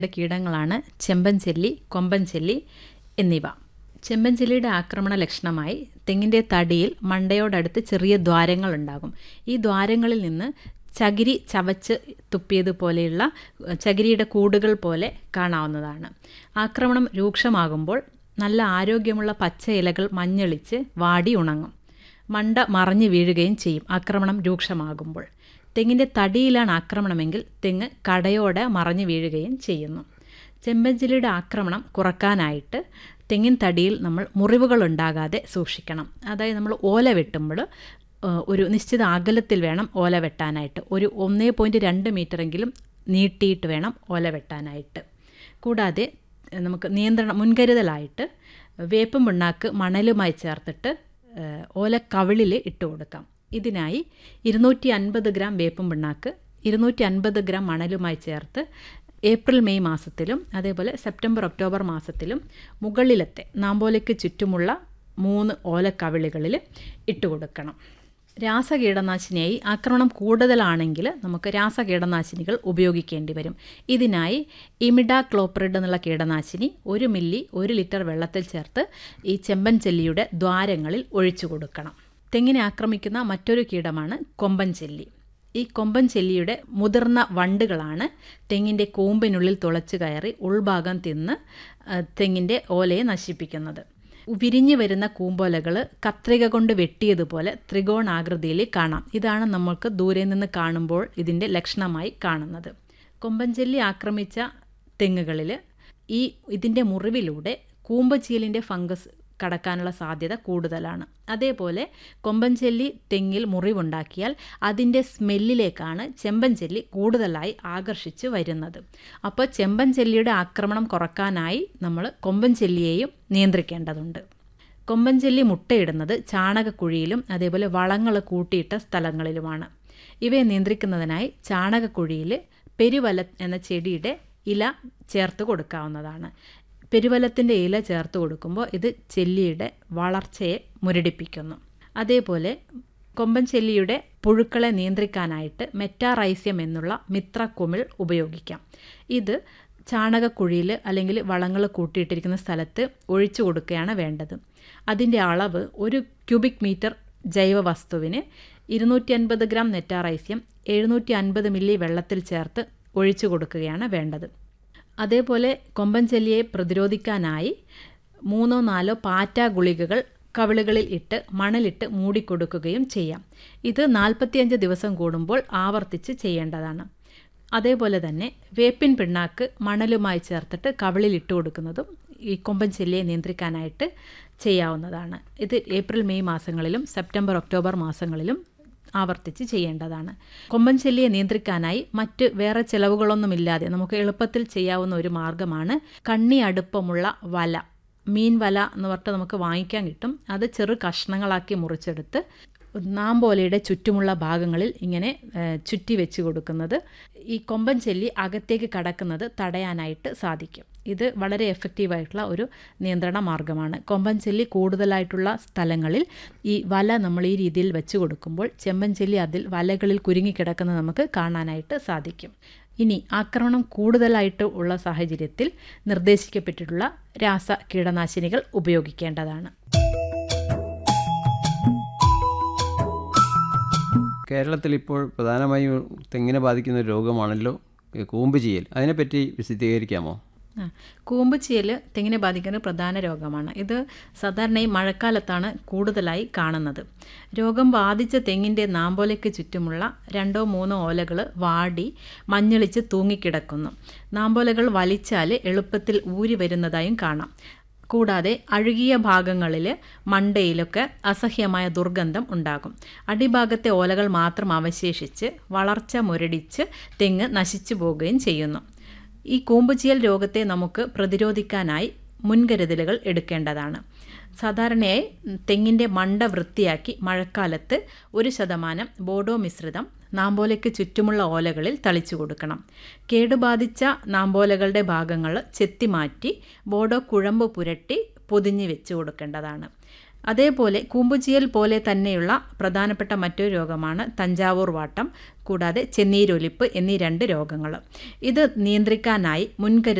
കീടങ്ങളാണ് ചെമ്പൻചെല്ലി കൊമ്പൻചെല്ലി എന്നിവ ചെമ്പൻചെല്ലിയുടെ ആക്രമണ ലക്ഷണമായി തെങ്ങിൻ്റെ തടിയിൽ മണ്ടയോടടുത്ത് ചെറിയ ദ്വാരങ്ങളുണ്ടാകും ഈ ദ്വാരങ്ങളിൽ നിന്ന് ചകിരി ചവച്ച് തുപ്പിയതുപോലെയുള്ള ചകിരിയുടെ കൂടുകൾ പോലെ കാണാവുന്നതാണ് ആക്രമണം രൂക്ഷമാകുമ്പോൾ നല്ല ആരോഗ്യമുള്ള പച്ച ഇലകൾ മഞ്ഞളിച്ച് വാടി ഉണങ്ങും മണ്ട മറഞ്ഞു വീഴുകയും ചെയ്യും ആക്രമണം രൂക്ഷമാകുമ്പോൾ തെങ്ങിൻ്റെ തടിയിലാണ് ആക്രമണമെങ്കിൽ തെങ്ങ് കടയോടെ മറഞ്ഞു വീഴുകയും ചെയ്യുന്നു ചെമ്പഞ്ചിലിയുടെ ആക്രമണം കുറക്കാനായിട്ട് തെങ്ങിൻ തടിയിൽ നമ്മൾ മുറിവുകൾ ഉണ്ടാകാതെ സൂക്ഷിക്കണം അതായത് നമ്മൾ ഓല വെട്ടുമ്പോൾ ഒരു നിശ്ചിത അകലത്തിൽ വേണം ഓല വെട്ടാനായിട്ട് ഒരു ഒന്നേ പോയിൻറ്റ് രണ്ട് മീറ്ററെങ്കിലും നീട്ടിയിട്ട് വേണം ഓല വെട്ടാനായിട്ട് കൂടാതെ നമുക്ക് നിയന്ത്രണം മുൻകരുതലായിട്ട് വേപ്പും പിണ്ണാക്ക് മണലുമായി ചേർത്തിട്ട് ഓല കവിളിൽ ഇട്ട് കൊടുക്കാം ഇതിനായി ഇരുന്നൂറ്റി അൻപത് ഗ്രാം വേപ്പും പിണ്ണാക്ക് ഇരുന്നൂറ്റി അൻപത് ഗ്രാം മണലുമായി ചേർത്ത് ഏപ്രിൽ മെയ് മാസത്തിലും അതേപോലെ സെപ്റ്റംബർ ഒക്ടോബർ മാസത്തിലും മുകളിലത്തെ നാമ്പോലയ്ക്ക് ചുറ്റുമുള്ള മൂന്ന് ഓലക്കവിളികളിൽ ഇട്ട് കൊടുക്കണം രാസകീടനാശിനിയായി ആക്രമണം കൂടുതലാണെങ്കിൽ നമുക്ക് രാസകീടനാശിനികൾ ഉപയോഗിക്കേണ്ടി വരും ഇതിനായി ഇമിഡ ക്ലോപ്രിഡ് എന്നുള്ള കീടനാശിനി ഒരു മില്ലി ഒരു ലിറ്റർ വെള്ളത്തിൽ ചേർത്ത് ഈ ചെമ്പൻ ചെല്ലിയുടെ ദ്വാരങ്ങളിൽ ഒഴിച്ചു കൊടുക്കണം തെങ്ങിനെ ആക്രമിക്കുന്ന മറ്റൊരു കീടമാണ് കൊമ്പൻ ചെല്ലി ഈ കൊമ്പൻ ചെല്ലിയുടെ മുതിർന്ന വണ്ടുകളാണ് തെങ്ങിൻ്റെ കൂമ്പിനുള്ളിൽ തുളച്ചു കയറി ഉൾഭാഗം തിന്ന് തെങ്ങിൻ്റെ ഓലയെ നശിപ്പിക്കുന്നത് വിരിഞ്ഞു വരുന്ന കൂമ്പോലകൾ കത്രിക കൊണ്ട് വെട്ടിയതുപോലെ ത്രികോണാകൃതിയിൽ കാണാം ഇതാണ് നമ്മൾക്ക് ദൂരെ നിന്ന് കാണുമ്പോൾ ഇതിൻ്റെ ലക്ഷണമായി കാണുന്നത് കൊമ്പൻചെല്ലി ആക്രമിച്ച തെങ്ങുകളിൽ ഈ ഇതിൻ്റെ മുറിവിലൂടെ കൂമ്പച്ചീലിൻ്റെ ഫംഗസ് കടക്കാനുള്ള സാധ്യത കൂടുതലാണ് അതേപോലെ കൊമ്പൻചെല്ലി തെങ്ങിൽ മുറിവുണ്ടാക്കിയാൽ അതിൻ്റെ സ്മെല്ലിലേക്കാണ് ചെമ്പൻചെല്ലി കൂടുതലായി ആകർഷിച്ച് വരുന്നത് അപ്പോൾ ചെമ്പൻചെല്ലിയുടെ ആക്രമണം കുറക്കാനായി നമ്മൾ കൊമ്പൻചെല്ലിയെയും നിയന്ത്രിക്കേണ്ടതുണ്ട് കൊമ്പൻചെല്ലി മുട്ടയിടുന്നത് ചാണകക്കുഴിയിലും അതേപോലെ വളങ്ങൾ കൂട്ടിയിട്ട സ്ഥലങ്ങളിലുമാണ് ഇവയെ നിയന്ത്രിക്കുന്നതിനായി ചാണകക്കുഴിയിൽ പെരുവല എന്ന ചെടിയുടെ ഇല ചേർത്ത് കൊടുക്കാവുന്നതാണ് പെരുവലത്തിൻ്റെ ഇല ചേർത്ത് കൊടുക്കുമ്പോൾ ഇത് ചെല്ലിയുടെ വളർച്ചയെ മുരടിപ്പിക്കുന്നു അതേപോലെ കൊമ്പൻ ചെല്ലിയുടെ പുഴുക്കളെ നിയന്ത്രിക്കാനായിട്ട് മെറ്റാറൈസ്യം എന്നുള്ള മിത്രക്കുമിൾ ഉപയോഗിക്കാം ഇത് ചാണകക്കുഴിയിൽ അല്ലെങ്കിൽ വളങ്ങൾ കൂട്ടിയിട്ടിരിക്കുന്ന സ്ഥലത്ത് ഒഴിച്ചു കൊടുക്കുകയാണ് വേണ്ടത് അതിൻ്റെ അളവ് ഒരു ക്യൂബിക് മീറ്റർ ജൈവ വസ്തുവിന് ഇരുന്നൂറ്റി അൻപത് ഗ്രാം നെറ്റാറൈസ്യം എഴുന്നൂറ്റി അൻപത് മില്ലി വെള്ളത്തിൽ ചേർത്ത് ഒഴിച്ചു കൊടുക്കുകയാണ് വേണ്ടത് അതേപോലെ കൊമ്പൻ ചെല്ലിയെ പ്രതിരോധിക്കാനായി മൂന്നോ നാലോ പാറ്റ ഗുളികകൾ കവിളുകളിൽ ഇട്ട് മണലിട്ട് മൂടിക്കൊടുക്കുകയും ചെയ്യാം ഇത് നാൽപ്പത്തിയഞ്ച് ദിവസം കൂടുമ്പോൾ ആവർത്തിച്ച് ചെയ്യേണ്ടതാണ് അതേപോലെ തന്നെ വേപ്പിൻ പിണ്ണാക്ക് മണലുമായി ചേർത്തിട്ട് കവിളിൽ ഇട്ട് കൊടുക്കുന്നതും ഈ കൊമ്പൻ ചെല്ലിയെ നിയന്ത്രിക്കാനായിട്ട് ചെയ്യാവുന്നതാണ് ഇത് ഏപ്രിൽ മെയ് മാസങ്ങളിലും സെപ്റ്റംബർ ഒക്ടോബർ മാസങ്ങളിലും ആവർത്തിച്ച് ചെയ്യേണ്ടതാണ് കൊമ്പൻ ചെല്ലിയെ നിയന്ത്രിക്കാനായി മറ്റ് വേറെ ചിലവുകളൊന്നുമില്ലാതെ നമുക്ക് എളുപ്പത്തിൽ ചെയ്യാവുന്ന ഒരു മാർഗമാണ് കണ്ണി അടുപ്പമുള്ള വല മീൻ വല എന്ന് പറഞ്ഞിട്ട് നമുക്ക് വാങ്ങിക്കാൻ കിട്ടും അത് ചെറു കഷ്ണങ്ങളാക്കി മുറിച്ചെടുത്ത് നാമ്പോലയുടെ ചുറ്റുമുള്ള ഭാഗങ്ങളിൽ ഇങ്ങനെ ചുറ്റി വെച്ച് കൊടുക്കുന്നത് ഈ കൊമ്പൻ ചെല്ലി അകത്തേക്ക് കടക്കുന്നത് തടയാനായിട്ട് സാധിക്കും ഇത് വളരെ എഫക്റ്റീവായിട്ടുള്ള ഒരു നിയന്ത്രണ മാർഗമാണ് കൊമ്പൻ ചെല്ലി കൂടുതലായിട്ടുള്ള സ്ഥലങ്ങളിൽ ഈ വല നമ്മൾ ഈ രീതിയിൽ വെച്ച് കൊടുക്കുമ്പോൾ ചെമ്പൻ ചെല്ലി അതിൽ വലകളിൽ കുരുങ്ങിക്കിടക്കുന്നത് നമുക്ക് കാണാനായിട്ട് സാധിക്കും ഇനി ആക്രമണം കൂടുതലായിട്ട് ഉള്ള സാഹചര്യത്തിൽ നിർദ്ദേശിക്കപ്പെട്ടിട്ടുള്ള രാസ കീടനാശിനികൾ ഉപയോഗിക്കേണ്ടതാണ് കേരളത്തിൽ ഇപ്പോൾ പ്രധാനമായും തെങ്ങിനെ ബാധിക്കുന്ന രോഗമാണല്ലോ കൂമ്പ് ചെയ്യൽ അതിനെപ്പറ്റി വിശദീകരിക്കാമോ കൂമ്പ് ചെയ്യൽ തെങ്ങിനെ ബാധിക്കുന്ന പ്രധാന രോഗമാണ് ഇത് സാധാരണ ഈ മഴക്കാലത്താണ് കൂടുതലായി കാണുന്നത് രോഗം ബാധിച്ച തെങ്ങിൻ്റെ നാമ്പോലയ്ക്ക് ചുറ്റുമുള്ള രണ്ടോ മൂന്നോ ഓലകൾ വാടി മഞ്ഞളിച്ച് തൂങ്ങിക്കിടക്കുന്നു നാമ്പോലകൾ വലിച്ചാൽ എളുപ്പത്തിൽ ഊരി വരുന്നതായും കാണാം കൂടാതെ അഴുകിയ ഭാഗങ്ങളിൽ മണ്ടയിലൊക്കെ അസഹ്യമായ ദുർഗന്ധം ഉണ്ടാകും അടിഭാഗത്തെ ഓലകൾ മാത്രം അവശേഷിച്ച് വളർച്ച മുരടിച്ച് തെങ്ങ് നശിച്ചു പോവുകയും ചെയ്യുന്നു ഈ കൂമ്പുചിയൽ രോഗത്തെ നമുക്ക് പ്രതിരോധിക്കാനായി മുൻകരുതലുകൾ എടുക്കേണ്ടതാണ് സാധാരണയായി തെങ്ങിൻ്റെ മണ്ട വൃത്തിയാക്കി മഴക്കാലത്ത് ഒരു ശതമാനം ബോഡോ മിശ്രിതം നാമ്പോലയ്ക്ക് ചുറ്റുമുള്ള ഓലകളിൽ തളിച്ചു കൊടുക്കണം കേടുബാധിച്ച നാമ്പോലകളുടെ ഭാഗങ്ങൾ ചെത്തിമാറ്റി ബോഡോ കുഴമ്പ് പുരട്ടി പൊതിഞ്ഞ് വെച്ച് കൊടുക്കേണ്ടതാണ് അതേപോലെ കൂമ്പുചീയൽ പോലെ തന്നെയുള്ള പ്രധാനപ്പെട്ട മറ്റൊരു രോഗമാണ് തഞ്ചാവൂർ വാട്ടം കൂടാതെ ചെന്നീരൊലിപ്പ് എന്നീ രണ്ട് രോഗങ്ങൾ ഇത് നിയന്ത്രിക്കാനായി മുൻകരുതൽ